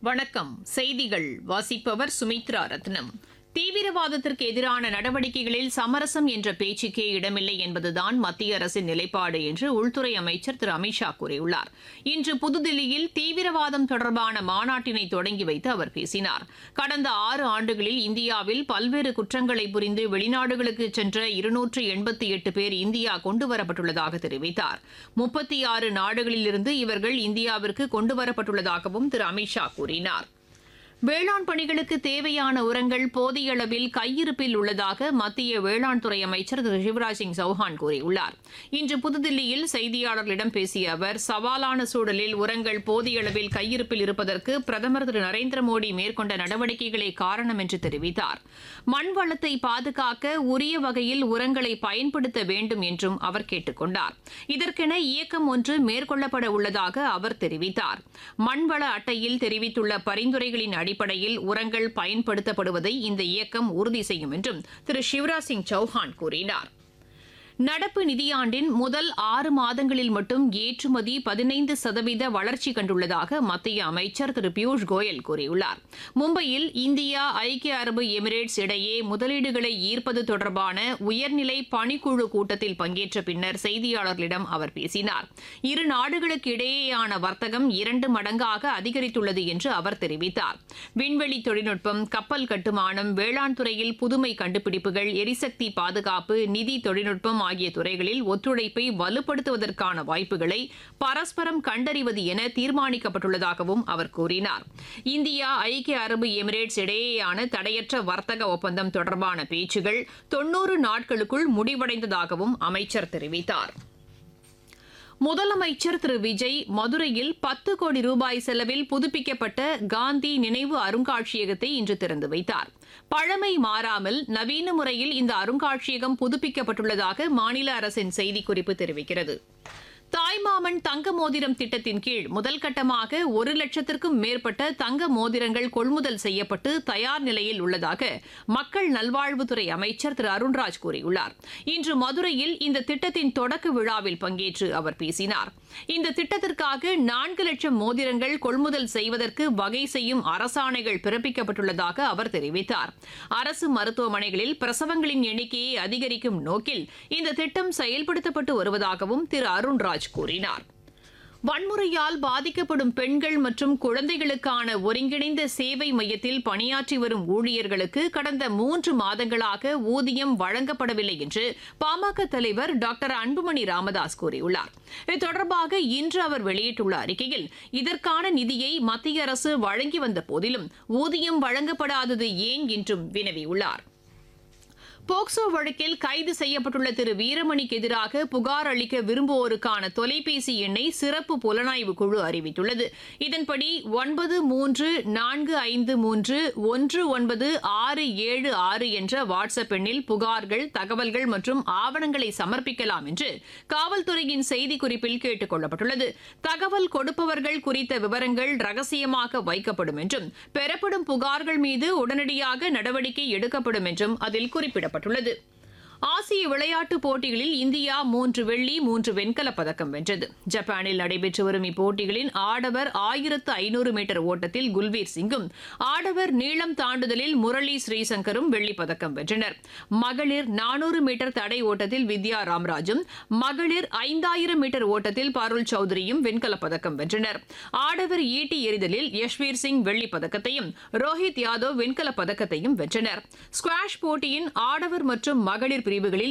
வணக்கம் செய்திகள் வாசிப்பவர் சுமித்ரா ரத்னம் தீவிரவாதத்திற்கு எதிரான நடவடிக்கைகளில் சமரசம் என்ற பேச்சுக்கே இடமில்லை என்பதுதான் மத்திய அரசின் நிலைப்பாடு என்று உள்துறை அமைச்சர் திரு அமித்ஷா கூறியுள்ளார் இன்று புதுதில்லியில் தீவிரவாதம் தொடர்பான மாநாட்டினை தொடங்கி வைத்து அவர் பேசினார் கடந்த ஆறு ஆண்டுகளில் இந்தியாவில் பல்வேறு குற்றங்களை புரிந்து வெளிநாடுகளுக்கு சென்ற இருநூற்று எண்பத்தி எட்டு பேர் இந்தியா கொண்டுவரப்பட்டுள்ளதாக தெரிவித்தார் முப்பத்தி ஆறு நாடுகளிலிருந்து இவர்கள் இந்தியாவிற்கு கொண்டுவரப்பட்டுள்ளதாகவும் திரு அமித்ஷா கூறினார் வேளாண் பணிகளுக்கு தேவையான உரங்கள் போதிய அளவில் கையிருப்பில் உள்ளதாக மத்திய வேளாண் துறை அமைச்சர் திரு சிவராஜ் சிங் சௌஹான் கூறியுள்ளார் இன்று புதுதில்லியில் செய்தியாளர்களிடம் பேசிய அவர் சவாலான சூழலில் உரங்கள் போதிய அளவில் கையிருப்பில் இருப்பதற்கு பிரதமர் திரு நரேந்திர மோடி மேற்கொண்ட நடவடிக்கைகளே காரணம் என்று தெரிவித்தார் மண் வளத்தை பாதுகாக்க உரிய வகையில் உரங்களை பயன்படுத்த வேண்டும் என்றும் அவர் கேட்டுக் கொண்டார் இதற்கென இயக்கம் ஒன்று மேற்கொள்ளப்பட உள்ளதாக அவர் தெரிவித்தார் மண்வள அட்டையில் தெரிவித்துள்ள பரிந்துரைகளின் அடிப்படையில் உரங்கள் பயன்படுத்தப்படுவதை இந்த இயக்கம் உறுதி செய்யும் என்றும் திரு சிவராஜ் சிங் சௌஹான் கூறினார் நடப்பு நிதியாண்டின் முதல் ஆறு மாதங்களில் மட்டும் ஏற்றுமதி பதினைந்து சதவீத வளர்ச்சி கண்டுள்ளதாக மத்திய அமைச்சர் திரு பியூஷ் கோயல் கூறியுள்ளார் மும்பையில் இந்தியா ஐக்கிய அரபு எமிரேட்ஸ் இடையே முதலீடுகளை ஈர்ப்பது தொடர்பான உயர்நிலை பணிக்குழு கூட்டத்தில் பங்கேற்ற பின்னர் செய்தியாளர்களிடம் அவர் பேசினார் இரு நாடுகளுக்கு இடையேயான வர்த்தகம் இரண்டு மடங்காக அதிகரித்துள்ளது என்று அவர் தெரிவித்தார் விண்வெளி தொழில்நுட்பம் கப்பல் கட்டுமானம் வேளாண் துறையில் புதுமை கண்டுபிடிப்புகள் எரிசக்தி பாதுகாப்பு நிதி தொழில்நுட்பம் ஆகிய துறைகளில் ஒத்துழைப்பை வலுப்படுத்துவதற்கான வாய்ப்புகளை பரஸ்பரம் கண்டறிவது என தீர்மானிக்கப்பட்டுள்ளதாகவும் அவர் கூறினார் இந்தியா ஐக்கிய அரபு எமிரேட்ஸ் இடையேயான தடையற்ற வர்த்தக ஒப்பந்தம் தொடர்பான பேச்சுகள் தொன்னூறு நாட்களுக்குள் முடிவடைந்ததாகவும் அமைச்சர் தெரிவித்தார் முதலமைச்சர் திரு விஜய் மதுரையில் பத்து கோடி ரூபாய் செலவில் புதுப்பிக்கப்பட்ட காந்தி நினைவு அருங்காட்சியகத்தை இன்று திறந்து வைத்தார் பழமை மாறாமல் நவீன முறையில் இந்த அருங்காட்சியகம் புதுப்பிக்கப்பட்டுள்ளதாக மாநில அரசின் செய்திக்குறிப்பு தெரிவிக்கிறது தாய்மாமன் தங்க மோதிரம் திட்டத்தின் கீழ் முதல் கட்டமாக ஒரு லட்சத்திற்கும் மேற்பட்ட தங்க மோதிரங்கள் கொள்முதல் செய்யப்பட்டு தயார் நிலையில் உள்ளதாக மக்கள் நல்வாழ்வுத்துறை அமைச்சர் திரு அருண்ராஜ் கூறியுள்ளார் இன்று மதுரையில் இந்த திட்டத்தின் தொடக்க விழாவில் பங்கேற்று அவர் பேசினார் இந்த திட்டத்திற்காக நான்கு லட்சம் மோதிரங்கள் கொள்முதல் செய்வதற்கு வகை செய்யும் அரசாணைகள் பிறப்பிக்கப்பட்டுள்ளதாக அவர் தெரிவித்தார் அரசு மருத்துவமனைகளில் பிரசவங்களின் எண்ணிக்கையை அதிகரிக்கும் நோக்கில் இந்த திட்டம் செயல்படுத்தப்பட்டு வருவதாகவும் திரு அருண்ராஜ் கூறினார் வன்முறையால் பாதிக்கப்படும் பெண்கள் மற்றும் குழந்தைகளுக்கான ஒருங்கிணைந்த சேவை மையத்தில் பணியாற்றி வரும் ஊழியர்களுக்கு கடந்த மூன்று மாதங்களாக ஊதியம் வழங்கப்படவில்லை என்று பாமக தலைவர் டாக்டர் அன்புமணி ராமதாஸ் கூறியுள்ளார் இது தொடர்பாக இன்று அவர் வெளியிட்டுள்ள அறிக்கையில் இதற்கான நிதியை மத்திய அரசு வழங்கி வந்த போதிலும் ஊதியம் வழங்கப்படாதது ஏன் என்றும் வினவியுள்ளார் போக்சோ வழக்கில் கைது செய்யப்பட்டுள்ள திரு வீரமணிக்கு எதிராக புகார் அளிக்க விரும்புவோருக்கான தொலைபேசி எண்ணை சிறப்பு புலனாய்வு குழு அறிவித்துள்ளது இதன்படி ஒன்பது மூன்று நான்கு ஐந்து மூன்று ஒன்று ஒன்பது ஆறு ஏழு ஆறு என்ற வாட்ஸ்அப் எண்ணில் புகார்கள் தகவல்கள் மற்றும் ஆவணங்களை சமர்ப்பிக்கலாம் என்று காவல்துறையின் செய்திக்குறிப்பில் கேட்டுக் கொள்ளப்பட்டுள்ளது தகவல் கொடுப்பவர்கள் குறித்த விவரங்கள் ரகசியமாக வைக்கப்படும் என்றும் பெறப்படும் புகார்கள் மீது உடனடியாக நடவடிக்கை எடுக்கப்படும் என்றும் அதில் குறிப்பிடப்பட்டுள்ளது ஆசிய விளையாட்டுப் போட்டிகளில் இந்தியா மூன்று வெள்ளி மூன்று வெண்கலப் பதக்கம் வென்றது ஜப்பானில் நடைபெற்று வரும் இப்போட்டிகளின் ஆடவர் ஆயிரத்து ஐநூறு மீட்டர் ஓட்டத்தில் குல்வீர் சிங்கும் ஆடவர் நீளம் தாண்டுதலில் முரளி ஸ்ரீசங்கரும் வெள்ளிப் பதக்கம் வென்றனர் மகளிர் நானூறு மீட்டர் தடை ஓட்டத்தில் வித்யா ராம்ராஜும் மகளிர் ஐந்தாயிரம் மீட்டர் ஓட்டத்தில் பருள் சௌத்ரியும் வெண்கலப் பதக்கம் வென்றனர் ஆடவர் ஈட்டி எறிதலில் யஷ்வீர் சிங் வெள்ளிப் பதக்கத்தையும் ரோஹித் யாதவ் வெண்கலப் பதக்கத்தையும் வென்றனர் ஸ்குவாஷ் போட்டியின் ஆடவர் மற்றும் மகளிர் பிரிவுகளில்